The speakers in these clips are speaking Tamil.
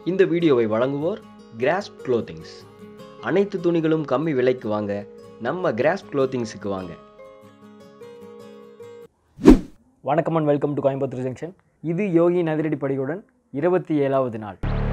இந்த வீடியோவை வழங்குவோர் கிராஸ்ப் க்ளோத்திங்ஸ் அனைத்து துணிகளும் கம்மி விலைக்கு வாங்க நம்ம கிராஸ்ப் க்ளோத்திங்ஸுக்கு வாங்க வணக்கம் and welcome to Coimbatore junction இது யோகி நதிரடி படியுடன் இருபத்தி ஏழாவது நாள்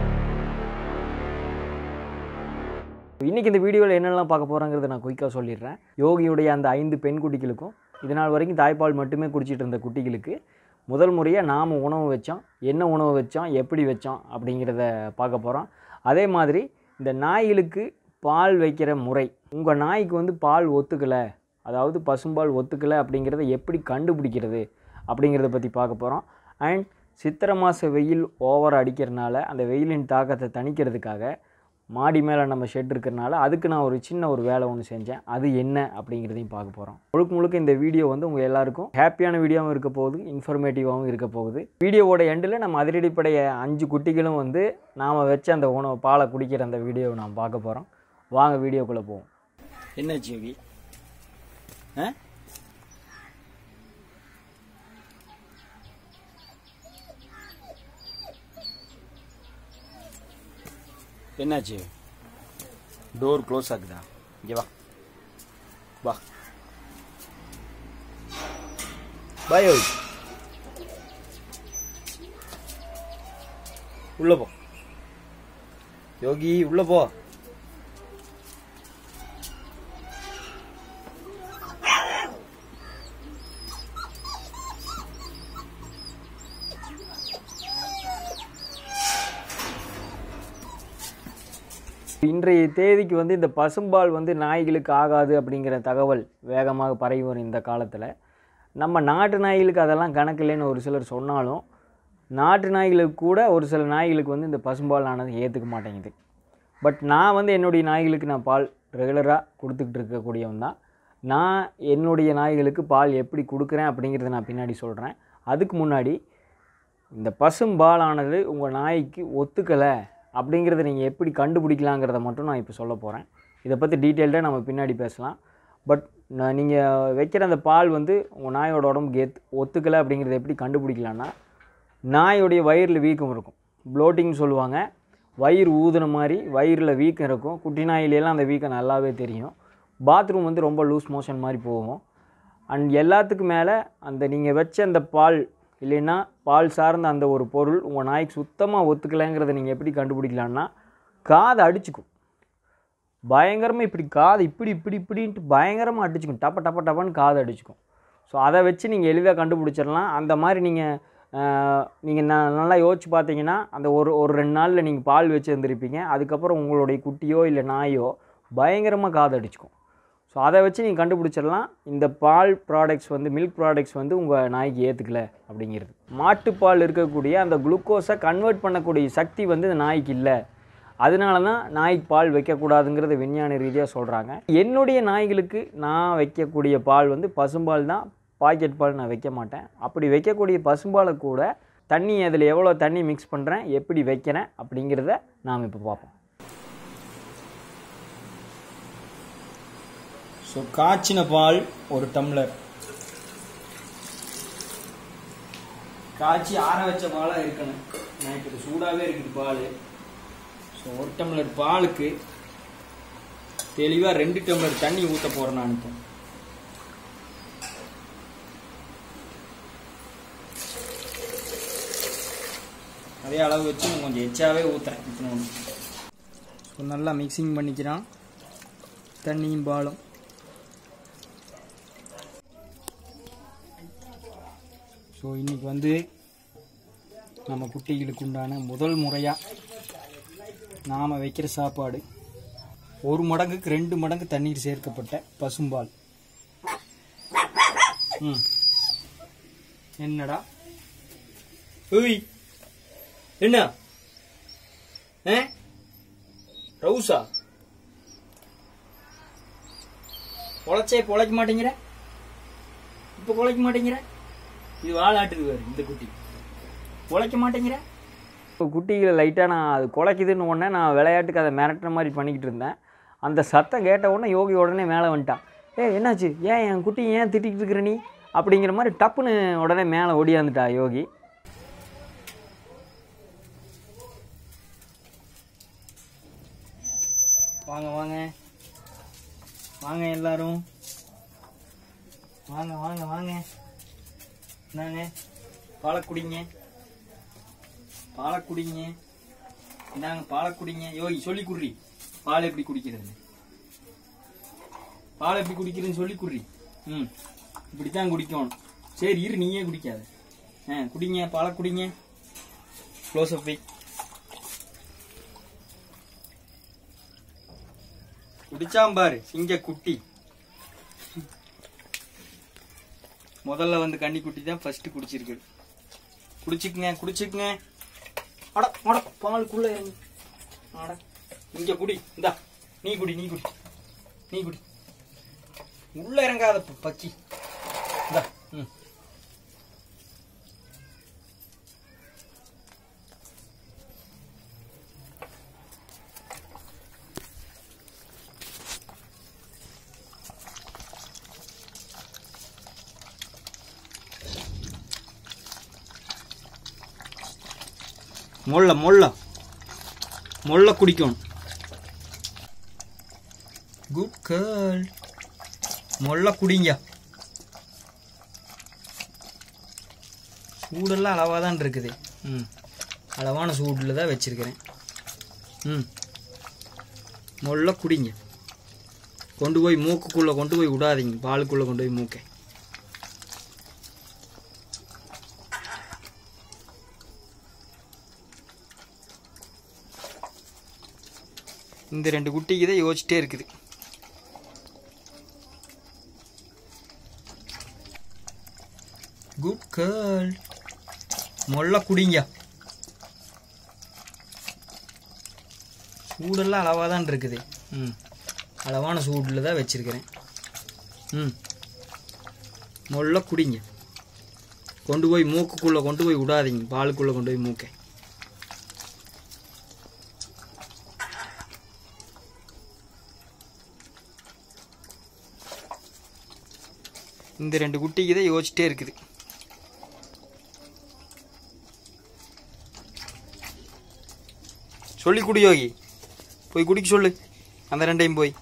இன்றைக்கி இந்த வீடியோவில் என்னெல்லாம் பார்க்க போகிறாங்கிறத நான் குயிக்காக சொல்லிடுறேன் யோகியுடைய அந்த ஐந்து பெண் குட்டிகளுக்கும் இது நாள் வரைக்கும் தாய்ப்பால் மட்டுமே குடிச்சிட்டு இருந்த குட்டிகளுக்கு முதல் முறையாக நாம் உணவு வச்சோம் என்ன உணவு வச்சோம் எப்படி வச்சோம் அப்படிங்கிறத பார்க்க போகிறோம் அதே மாதிரி இந்த நாய்களுக்கு பால் வைக்கிற முறை உங்கள் நாய்க்கு வந்து பால் ஒத்துக்கலை அதாவது பசும்பால் ஒத்துக்கலை அப்படிங்கிறத எப்படி கண்டுபிடிக்கிறது அப்படிங்கிறத பற்றி பார்க்க போகிறோம் அண்ட் சித்திரை மாத வெயில் ஓவர் அடிக்கிறனால அந்த வெயிலின் தாக்கத்தை தணிக்கிறதுக்காக மாடி மேலே நம்ம ஷெட் இருக்கிறனால அதுக்கு நான் ஒரு சின்ன ஒரு வேலை ஒன்று செஞ்சேன் அது என்ன அப்படிங்கிறதையும் பார்க்க போகிறோம் முழுக்க முழுக்க இந்த வீடியோ வந்து உங்கள் எல்லாருக்கும் ஹாப்பியான வீடியோவும் இருக்க போகுது இன்ஃபர்மேட்டிவாகவும் இருக்க போகுது வீடியோவோட எண்டில் நம்ம அதிரடிப்படைய அஞ்சு குட்டிகளும் வந்து நாம் வச்ச அந்த உணவு பாலை குடிக்கிற அந்த வீடியோவை நாம் பார்க்க போகிறோம் வாங்க வீடியோக்குள்ளே போவோம் என்னாச்சு யோகி ஆ என்னாச்சு டோர் க்ளோஸ் ஆகுதா இங்கே வா வா பாய் யோகி உள்ள போ யோகி உள்ள போ இன்றைய தேதிக்கு வந்து இந்த பசும்பால் வந்து நாய்களுக்கு ஆகாது அப்படிங்கிற தகவல் வேகமாக பரவி வரும் இந்த காலத்தில் நம்ம நாட்டு நாய்களுக்கு அதெல்லாம் கணக்கில்லைன்னு ஒரு சிலர் சொன்னாலும் நாட்டு நாய்களுக்கு கூட ஒரு சில நாய்களுக்கு வந்து இந்த பசும்பால் ஆனது ஏற்றுக்க மாட்டேங்குது பட் நான் வந்து என்னுடைய நாய்களுக்கு நான் பால் ரெகுலராக கொடுத்துக்கிட்டு இருக்கக்கூடியவன் தான் நான் என்னுடைய நாய்களுக்கு பால் எப்படி கொடுக்குறேன் அப்படிங்கிறத நான் பின்னாடி சொல்கிறேன் அதுக்கு முன்னாடி இந்த பசும்பாலானது உங்கள் நாய்க்கு ஒத்துக்கலை அப்படிங்கிறத நீங்கள் எப்படி கண்டுபிடிக்கலாங்கிறத மட்டும் நான் இப்போ சொல்ல போகிறேன் இதை பற்றி டீட்டெயில்டாக நம்ம பின்னாடி பேசலாம் பட் நான் நீங்கள் வைக்கிற அந்த பால் வந்து உங்கள் நாயோட உடம்புக்கு எத் ஒத்துக்கலை அப்படிங்கிறத எப்படி கண்டுபிடிக்கலான்னா நாயோடைய வயிறில் வீக்கம் இருக்கும் ப்ளோட்டிங் சொல்லுவாங்க வயிறு ஊதுன மாதிரி வயிறில் வீக்கம் இருக்கும் குட்டி நாயிலெல்லாம் அந்த வீக்கம் நல்லாவே தெரியும் பாத்ரூம் வந்து ரொம்ப லூஸ் மோஷன் மாதிரி போகும் அண்ட் எல்லாத்துக்கும் மேலே அந்த நீங்கள் வச்ச அந்த பால் இல்லைன்னா பால் சார்ந்த அந்த ஒரு பொருள் உங்கள் நாய்க்கு சுத்தமாக ஒத்துக்கலைங்கிறத நீங்கள் எப்படி கண்டுபிடிக்கலான்னா காதை அடிச்சுக்கும் பயங்கரமாக இப்படி காது இப்படி இப்படி இப்படின்ட்டு பயங்கரமாக அடிச்சுக்கும் டப்ப டப்ப டப்பன்னு காது அடிச்சுக்கும் ஸோ அதை வச்சு நீங்கள் எளிதாக கண்டுபிடிச்சிடலாம் அந்த மாதிரி நீங்கள் நீங்கள் நான் நல்லா யோசிச்சு பார்த்தீங்கன்னா அந்த ஒரு ஒரு ரெண்டு நாளில் நீங்கள் பால் வச்சு இருந்திருப்பீங்க அதுக்கப்புறம் உங்களுடைய குட்டியோ இல்லை நாயோ பயங்கரமாக காது அடிச்சுக்கும் ஸோ அதை வச்சு நீங்கள் கண்டுபிடிச்சிடலாம் இந்த பால் ப்ராடக்ட்ஸ் வந்து மில்க் ப்ராடக்ட்ஸ் வந்து உங்கள் நாய்க்கு ஏற்றுக்கல அப்படிங்கிறது மாட்டுப்பால் இருக்கக்கூடிய அந்த குளுக்கோஸை கன்வெர்ட் பண்ணக்கூடிய சக்தி வந்து இந்த நாய்க்கு இல்லை அதனால தான் நாய்க்கு பால் வைக்கக்கூடாதுங்கிறத விஞ்ஞான ரீதியாக சொல்கிறாங்க என்னுடைய நாய்களுக்கு நான் வைக்கக்கூடிய பால் வந்து பசும்பால் தான் பாக்கெட் பால் நான் வைக்க மாட்டேன் அப்படி வைக்கக்கூடிய பசும்பாலை கூட தண்ணி அதில் எவ்வளோ தண்ணி மிக்ஸ் பண்ணுறேன் எப்படி வைக்கிறேன் அப்படிங்கிறத நாம் இப்போ பார்ப்போம் ஸோ காய்ச்சின பால் ஒரு டம்ளர் காய்ச்சி ஆற வச்ச பாலாக இருக்கணும் எனக்கு இது சூடாகவே இருக்குது பால் ஸோ ஒரு டம்ளர் பாலுக்கு தெளிவாக ரெண்டு டம்ளர் தண்ணி ஊற்ற போகிறேன் நான் இப்போ அதே அளவு வச்சு நான் கொஞ்சம் எச்சாவே ஊற்றுறேன் இப்போ ஸோ நல்லா மிக்சிங் பண்ணிக்கிறான் தண்ணியும் பாலும் ஸோ இன்றைக்கி வந்து நம்ம குட்டிகளுக்கு உண்டான முதல் முறையாக நாம் வைக்கிற சாப்பாடு ஒரு மடங்குக்கு ரெண்டு மடங்கு தண்ணீர் சேர்க்கப்பட்ட பசும்பால் ம் என்னடா ஓய் என்ன ஏ ரவுசா பொழைச்சே பொழைக்க மாட்டேங்கிற இப்போ பொழைக்க மாட்டேங்கிற இது வாழாட்டுது பாரு இந்த குட்டி பொழைக்க மாட்டேங்கிற குட்டிகளை லைட்டாக நான் அது குலைக்குதுன்னு உடனே நான் விளையாட்டுக்கு அதை மிரட்டுற மாதிரி பண்ணிக்கிட்டு இருந்தேன் அந்த சத்தம் கேட்ட உடனே யோகி உடனே மேலே வந்துட்டான் ஏ என்னாச்சு ஏன் என் குட்டி ஏன் திட்டிகிட்டு இருக்கிற நீ அப்படிங்கிற மாதிரி டப்புன்னு உடனே மேலே ஓடியாந்துட்டா யோகி வாங்க வாங்க வாங்க எல்லாரும் வாங்க வாங்க வாங்க என்னங்க பாலை குடிங்க பாலை குடிங்க இந்தாங்க பாலை குடிங்க யோகி சொல்லி குடுறி பால் எப்படி குடிக்கிறது பால் எப்படி குடிக்கிறதுன்னு சொல்லி குடுறி ம் இப்படித்தான் குடிக்கணும் சரி இரு நீயே குடிக்காத ஆ குடிங்க பாலை குடிங்க க்ளோஸ் அப் வை குடிச்சாம் பாரு சிங்க குட்டி முதல்ல வந்து கன்னி குட்டி தான் ஃபர்ஸ்ட் குடிச்சிருக்கு குடிச்சுக்குங்க குடிச்சுக்குங்க அட அட பாலுக்குள்ள இறங்கி அட இங்க குடி இந்தா நீ குடி நீ குடி நீ குடி உள்ள இறங்காத ப- பக்கி இந்தா ம் மொள்ள மொள்ள மொள்ள குடிக்கணும் குட் கேர்ள் மொள்ள குடிங்க சூடெல்லாம் அளவாக தான் இருக்குது ம் அளவான சூடில் தான் வச்சிருக்கிறேன் ம் மொள்ள குடிங்க கொண்டு போய் மூக்குக்குள்ளே கொண்டு போய் விடாதீங்க பாலுக்குள்ளே கொண்டு போய் மூக்கை இந்த ரெண்டு குட்டிக்கு தான் யோசிச்சிட்டே இருக்குது குட் கேர்ள் மொள்ள குடிங்க சூடெல்லாம் அளவாக தான் இருக்குது ம் அளவான சூடில் தான் வச்சிருக்கிறேன் ம் மொள்ள குடிங்க கொண்டு போய் மூக்குக்குள்ளே கொண்டு போய் விடாதீங்க பாலுக்குள்ளே கொண்டு போய் மூக்கை இந்த ரெண்டு குட்டிக்கு தான் யோசிச்சிட்டே இருக்குது சொல்லி குடி யோகி போய் குடிக்க சொல்லு அந்த ரெண்டையும் போய்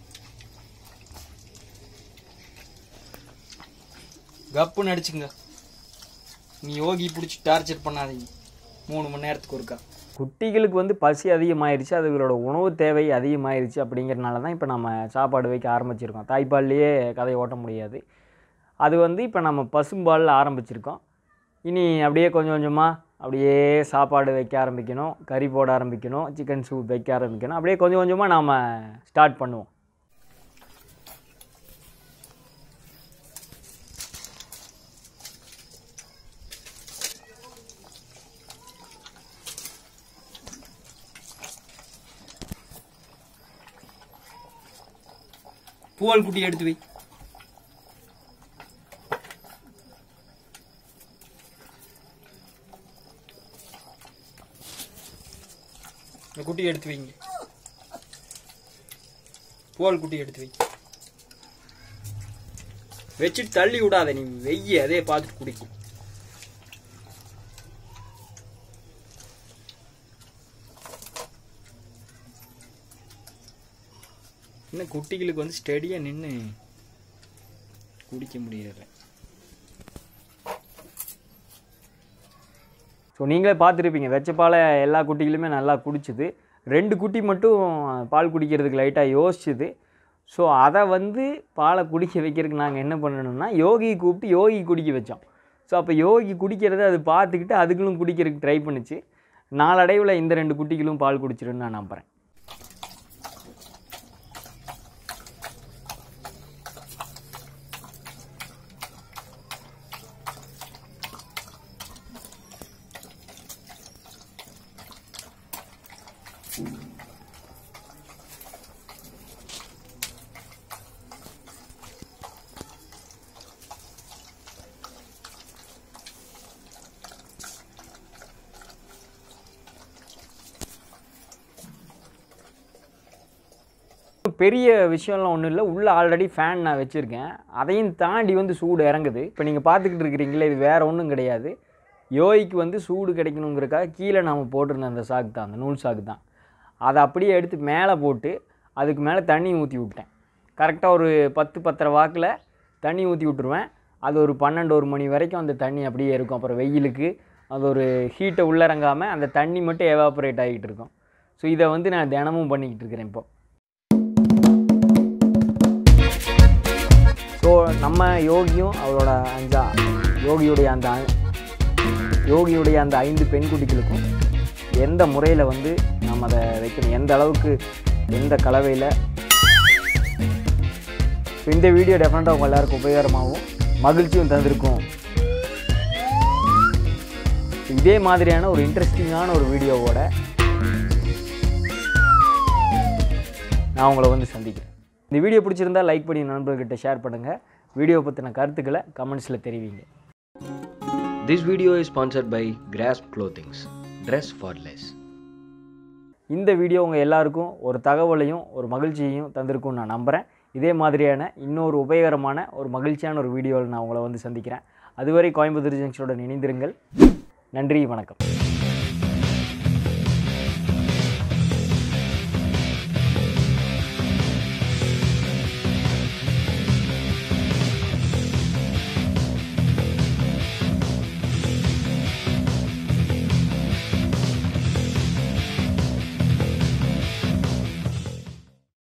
கப்புன்னு அடிச்சுங்க நீ யோகி பிடிச்சி டார்ச்சர் பண்ணாதீங்க மூணு மணி நேரத்துக்கு ஒருக்கா குட்டிகளுக்கு வந்து பசி அதிகமாயிருச்சு அதுகளோட உணவு தேவை அதிகமாயிருச்சு அப்படிங்கிறனால தான் இப்போ நம்ம சாப்பாடு வைக்க ஆரம்பிச்சிருக்கோம் தாய்ப்பால்லையே கதையை ஓட்ட முடியாது அது வந்து இப்போ நம்ம பசும்பாலில் ஆரம்பிச்சிருக்கோம் இனி அப்படியே கொஞ்சம் கொஞ்சமாக அப்படியே சாப்பாடு வைக்க ஆரம்பிக்கணும் கறி போட ஆரம்பிக்கணும் சிக்கன் சூப் வைக்க ஆரம்பிக்கணும் அப்படியே கொஞ்சம் கொஞ்சமாக நாம் ஸ்டார்ட் பண்ணுவோம் பூவால் குட்டி எடுத்து வை இந்த குட்டி எடுத்து வைங்க பூவால் குட்டி எடுத்து வை வச்சுட்டு தள்ளி விடாத நீ வெய்ய அதே பார்த்துட்டு குடிக்கும் இன்னும் குட்டிகளுக்கு வந்து ஸ்டெடியாக நின்று குடிக்க முடியல ஸோ நீங்களே பார்த்துருப்பீங்க வெச்ச பாலை எல்லா குட்டிகளுமே நல்லா குடிச்சுது ரெண்டு குட்டி மட்டும் பால் குடிக்கிறதுக்கு லைட்டாக யோசிச்சுது ஸோ அதை வந்து பாலை குடிக்க வைக்கிறதுக்கு நாங்கள் என்ன பண்ணணும்னா யோகி கூப்பிட்டு யோகி குடிக்க வச்சோம் ஸோ அப்போ யோகி குடிக்கிறத அது பார்த்துக்கிட்டு அதுகளும் குடிக்கிறதுக்கு ட்ரை பண்ணுச்சு நாளடைவில் இந்த ரெண்டு குட்டிகளும் பால் குடிச்சிருன்னு நான் நம்புகிறேன் பெரிய விஷயம்லாம் ஒன்றும் இல்லை உள்ளே ஆல்ரெடி ஃபேன் நான் வச்சுருக்கேன் அதையும் தாண்டி வந்து சூடு இறங்குது இப்போ நீங்கள் பார்த்துக்கிட்டு இருக்கிறீங்களே இது வேறு ஒன்றும் கிடையாது யோகிக்கு வந்து சூடு கிடைக்கணுங்கிறக்காக கீழே நாம் போட்டிருந்த அந்த சாக்கு தான் அந்த நூல் சாக்கு தான் அதை அப்படியே எடுத்து மேலே போட்டு அதுக்கு மேலே தண்ணி ஊற்றி விட்டேன் கரெக்டாக ஒரு பத்து பத்தரை வாக்கில் தண்ணி ஊற்றி விட்டுருவேன் அது ஒரு பன்னெண்டு ஒரு மணி வரைக்கும் அந்த தண்ணி அப்படியே இருக்கும் அப்புறம் வெயிலுக்கு அது ஒரு ஹீட்டை உள்ளறங்காமல் அந்த தண்ணி மட்டும் எவாப்ரேட் ஆகிட்டு இருக்கும் ஸோ இதை வந்து நான் தினமும் பண்ணிக்கிட்டு இருக்கிறேன் இப்போ ஸோ நம்ம யோகியும் அவரோட அஞ்சா யோகியுடைய அந்த ஐ- யோகியுடைய அந்த ஐந்து பெண் குட்டிகளுக்கும் எந்த முறையில் வந்து நம்ம அதை வைக்கணும் எந்த அளவுக்கு எந்த கலவையில் ஸோ இந்த வீடியோ டெஃபினட்டாக உங்கள் எல்லாருக்கும் உபயோகரமாகவும் மகிழ்ச்சியும் தந்திருக்கும் இதே மாதிரியான ஒரு இன்ட்ரெஸ்டிங்கான ஒரு வீடியோவோட நான் உங்களை வந்து சந்திக்கிறேன் இந்த வீடியோ பிடிச்சிருந்தா லைக் பண்ணி நண்பர்கிட்ட ஷேர் பண்ணுங்கள் வீடியோ பற்றின கருத்துக்களை கமெண்ட்ஸில் தெரிவிங்க This video is sponsored by Grasp Clothings. Dress for less. இந்த வீடியோ உங்கள் எல்லாருக்கும் ஒரு தகவலையும் ஒரு மகிழ்ச்சியையும் தந்திருக்கும்னு நான் நம்புகிறேன் இதே மாதிரியான இன்னொரு உபயோகரமான ஒரு மகிழ்ச்சியான ஒரு வீடியோவில் நான் உங்களை வந்து சந்திக்கிறேன் அதுவரை கோயம்புத்தூர் ஜங்ஷனுடன் இணைந்திருங்கள் நன்றி வணக்கம்